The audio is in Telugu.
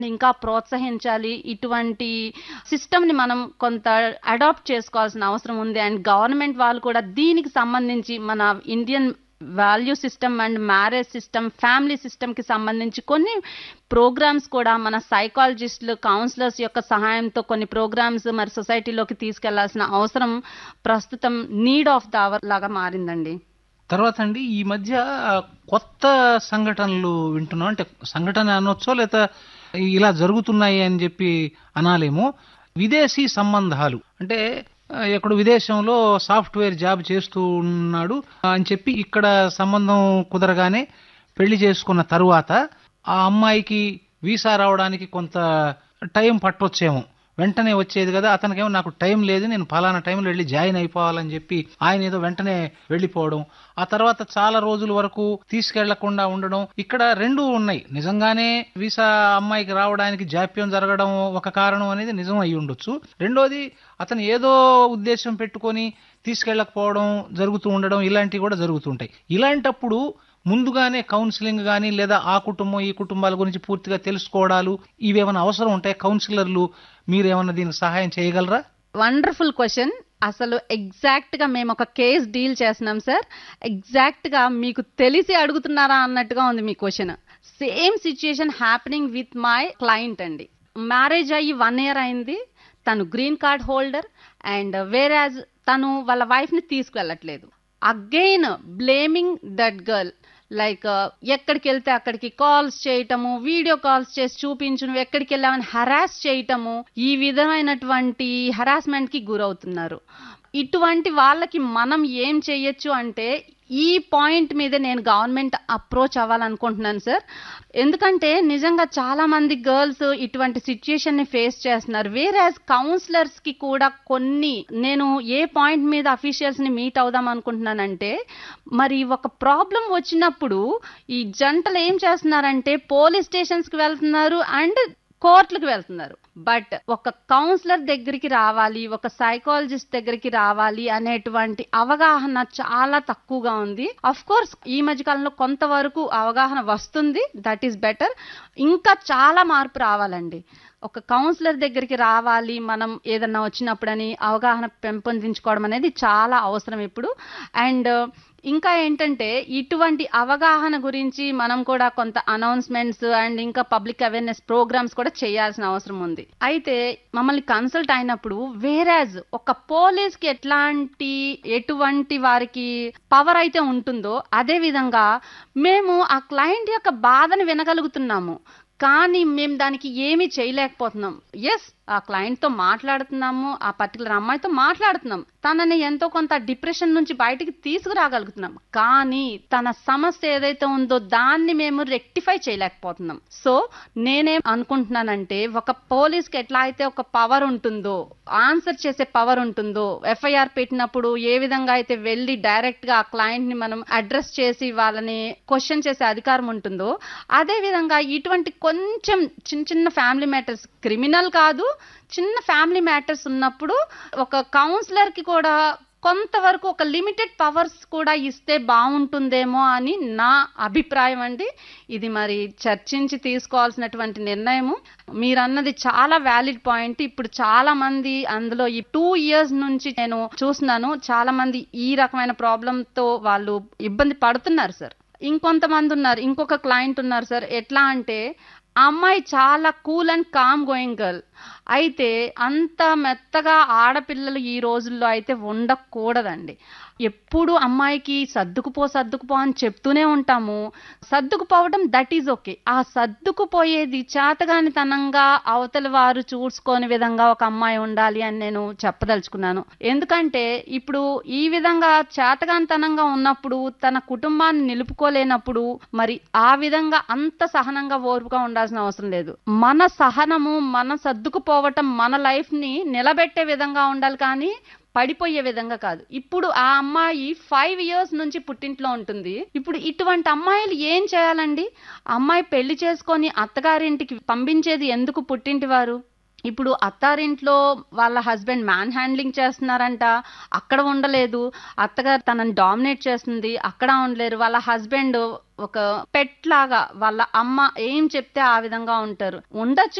ఇంకా ప్రోత్సహించాలి ఇటువంటి సిస్టమ్ ని మనం కొంత అడాప్ట్ చేసుకోవాల్సిన అవసరం ఉంది అండ్ గవర్నమెంట్ వాళ్ళు కూడా దీనికి సంబంధించి మన Indian value system and marriage system family system కి సంబంధించి కొన్ని ప్రోగ్రామ్స్ కూడా మన సైకాలజిస్టులు కౌన్సిలర్స్ యొక్క సహాయంతో కొన్ని ప్రోగ్రామ్స్ మరి సొసైటీలోకి తీసుకెళ్లాల్సిన అవసరం ప్రస్తుతం నీడ్ ఆఫ్ ద అవర్ లాగా మారిందండి తర్వాత అండి ఈ మధ్య కొత్త సంఘటనలు వింటున్నాం అంటే సంఘటన అనొచ్చో లేదా ఇలా జరుగుతున్నాయి అని చెప్పి అనాలేమో విదేశీ సంబంధాలు అంటే ఆ, ఎక్కడో విదేశంలో సాఫ్ట్వేర్ జాబ్ చేస్తూ ఉన్నాడు అని చెప్పి ఇక్కడ సంబంధం కుదరగానే పెళ్లి చేసుకున్న తరువాత ఆ అమ్మాయికి వీసా రావడానికి కొంత టైం పట్టొచ్చేమో వెంటనే వచ్చేది కదా అతనికేమో నాకు టైం లేదు నేను ఫలానా టైంలో వెళ్ళి జాయిన్ అయిపోవాలని చెప్పి ఆయన ఏదో వెంటనే వెళ్ళిపోవడం ఆ తర్వాత చాలా రోజుల వరకు తీసుకెళ్లకుండా ఉండడం ఇక్కడ రెండు ఉన్నాయి నిజంగానే వీసా అమ్మాయికి రావడానికి జాప్యం జరగడం ఒక కారణం అనేది నిజం అయి ఉండొచ్చు రెండోది అతను ఏదో ఉద్దేశం పెట్టుకొని తీసుకెళ్ళకపోవడం జరుగుతూ ఉండడం ఇలాంటివి కూడా జరుగుతుంటాయి ఇలాంటప్పుడు ముందుగానే కౌన్సిలింగ్ కానీ లేదా ఆ కుటుంబం ఈ కుటుంబాల గురించి పూర్తిగా తెలుసుకోవడాలు ఇవేమైనా అవసరం ఉంటాయి కౌన్సిలర్లు మీరేమన్నా దీనికి సహాయం చేయగలరా వండర్ఫుల్ క్వశ్చన్ అసలు ఎగ్జాక్ట్ గా మేము ఒక కేస్ డీల్ చేస్తున్నాం సార్ ఎగ్జాక్ట్ గా మీకు తెలిసి అడుగుతున్నారా అన్నట్టుగా ఉంది మీ question same situation happening with my client అండి మ్యారేజ్ అయ్యి వన్ ఇయర్ అయింది తను green card holder and whereas తను వాళ్ళ వైఫ్ ని తీసుకువెళ్ళట్లేదు again blaming that girl like ఎక్కడికి వెళ్తే అక్కడికి కాల్స్ చేయటము వీడియో కాల్స్ చేసి చూపించడం ఎక్కడికి వెళ్ళామని హరాస్ చేయటము ఈ విధమైనటువంటి హరాస్మెంట్ కి గురవుతున్నారు ఇటువంటి వాళ్ళకి మనం ఏం చేయొచ్చు అంటే ఈ పాయింట్ మీద నేను గవర్నమెంట్ అప్రోచ్ అవ్వాలనుకుంటున్నాను సార్ ఎందుకంటే నిజంగా చాలా మంది గర్ల్స్ ఇటువంటి సిచ్యుయేషన్ ని ఫేస్ చేస్తున్నారు వేరాజ్ కౌన్సిలర్స్ కి కూడా కొన్ని నేను ఏ పాయింట్ మీద అఫీషియల్స్ ని మీట్ అవుదాం అనుకుంటున్నానంటే మరి ఒక ప్రాబ్లం వచ్చినప్పుడు ఈ జంటలు ఏం చేస్తున్నారంటే పోలీస్ స్టేషన్స్ కి వెళ్తున్నారు అండ్ కోర్టులకు వెళ్తున్నారు బట్ ఒక కౌన్సిలర్ దగ్గరికి రావాలి ఒక సైకాలజిస్ట్ దగ్గరికి రావాలి అనేటువంటి అవగాహన చాలా తక్కువగా ఉంది అఫ్ కోర్స్ ఈ మధ్య కాలంలో కొంతవరకు అవగాహన వస్తుంది దట్ ఈస్ బెటర్ ఇంకా చాలా మార్పు రావాలండి ఒక కౌన్సిలర్ దగ్గరికి రావాలి మనం ఏదన్నా వచ్చినప్పుడని అవగాహన పెంపొందించుకోవడం అనేది చాలా అవసరం ఇప్పుడు అండ్ ఇంకా ఏంటంటే ఇటువంటి అవగాహన గురించి మనం కూడా కొంత అనౌన్స్మెంట్స్ అండ్ ఇంకా పబ్లిక్ అవేర్నెస్ ప్రోగ్రామ్స్ కూడా చేయాల్సిన అవసరం ఉంది అయితే మమ్మల్ని కన్సల్ట్ అయినప్పుడు వేరాజ్ ఒక పోలీస్ కి ఎట్లాంటి ఎటువంటి వారికి పవర్ అయితే ఉంటుందో అదే విధంగా మేము ఆ క్లయింట్ యొక్క బాధను వినగలుగుతున్నాము కానీ మేము దానికి ఏమీ చేయలేకపోతున్నాం ఎస్ ఆ క్లయింట్ తో మాట్లాడుతున్నాము ఆ పర్టికులర్ అమ్మాయితో మాట్లాడుతున్నాం తనని ఎంతో కొంత డిప్రెషన్ నుంచి బయటికి తీసుకురాగలుగుతున్నాం కానీ తన సమస్య ఏదైతే ఉందో దాన్ని మేము రెక్టిఫై చేయలేకపోతున్నాం సో నేనేం అనుకుంటున్నానంటే ఒక పోలీస్ కి ఎట్లా అయితే ఒక పవర్ ఉంటుందో ఆన్సర్ చేసే పవర్ ఉంటుందో ఎఫ్ఐఆర్ పెట్టినప్పుడు ఏ విధంగా అయితే వెళ్ళి డైరెక్ట్ గా ఆ క్లయింట్ ని మనం అడ్రస్ చేసి వాళ్ళని క్వశ్చన్ చేసే అధికారం ఉంటుందో అదే విధంగా ఇటువంటి కొంచెం చిన్న చిన్న ఫ్యామిలీ మ్యాటర్స్ క్రిమినల్ కాదు చిన్న ఫ్యామిలీ మ్యాటర్స్ ఉన్నప్పుడు ఒక కౌన్సిలర్ కి కూడా కొంతవరకు ఒక లిమిటెడ్ పవర్స్ కూడా ఇస్తే బాగుంటుందేమో అని నా అభిప్రాయం అండి ఇది మరి చర్చించి తీసుకోవాల్సినటువంటి నిర్ణయము మీరన్నది చాలా వ్యాలిడ్ పాయింట్ ఇప్పుడు చాలా మంది అందులో ఈ టూ ఇయర్స్ నుంచి నేను చూస్తున్నాను చాలా మంది ఈ రకమైన ప్రాబ్లం తో వాళ్ళు ఇబ్బంది పడుతున్నారు సార్ ఇంకొంతమంది ఉన్నారు ఇంకొక క్లయింట్ ఉన్నారు సార్ ఎట్లా అంటే ఆ అమ్మాయి చాలా cool and calm going girl అయితే అంత మెత్తగా ఆడపిల్లలు ఈ రోజుల్లో అయితే ఉండకూడదండి ఎప్పుడు అమ్మాయికి సర్దుకుపో సర్దుకుపో అని చెప్తూనే ఉంటాము సర్దుకుపోవడం దట్ ఈజ్ ఓకే ఆ సర్దుకుపోయేది చేతగానితనంగా అవతల వారు చూసుకొని విధంగా ఒక అమ్మాయి ఉండాలి అని నేను చెప్పదలుచుకున్నాను ఎందుకంటే ఇప్పుడు ఈ విధంగా చేతగానితనంగా ఉన్నప్పుడు తన కుటుంబాన్ని నిలుపుకోలేనప్పుడు మరి ఆ విధంగా అంత సహనంగా ఓర్పుగా ఉండాల్సిన అవసరం లేదు మన సహనము మన సర్దుకుపోవటం మన లైఫ్ ని నిలబెట్టే విధంగా ఉండాలి కానీ పడిపోయే విధంగా కాదు ఇప్పుడు ఆ అమ్మాయి ఫైవ్ ఇయర్స్ నుంచి పుట్టింట్లో ఉంటుంది ఇప్పుడు ఇటువంటి అమ్మాయిలు ఏం చేయాలండి అమ్మాయి పెళ్లి చేసుకొని అత్తగారింటికి పంపించేది ఎందుకు పుట్టింటి వారు ఇప్పుడు అత్తారింట్లో వాళ్ళ హస్బెండ్ మ్యాన్ హ్యాండ్లింగ్ చేస్తున్నారంట అక్కడ ఉండలేదు అత్తగారు తనని డామినేట్ చేస్తుంది అక్కడ ఉండలేరు వాళ్ళ హస్బెండ్ ఒక పెట్ లాగా వాళ్ళ అమ్మ ఏం చెప్తే ఆ విధంగా ఉంటారు ఉండొచ్చు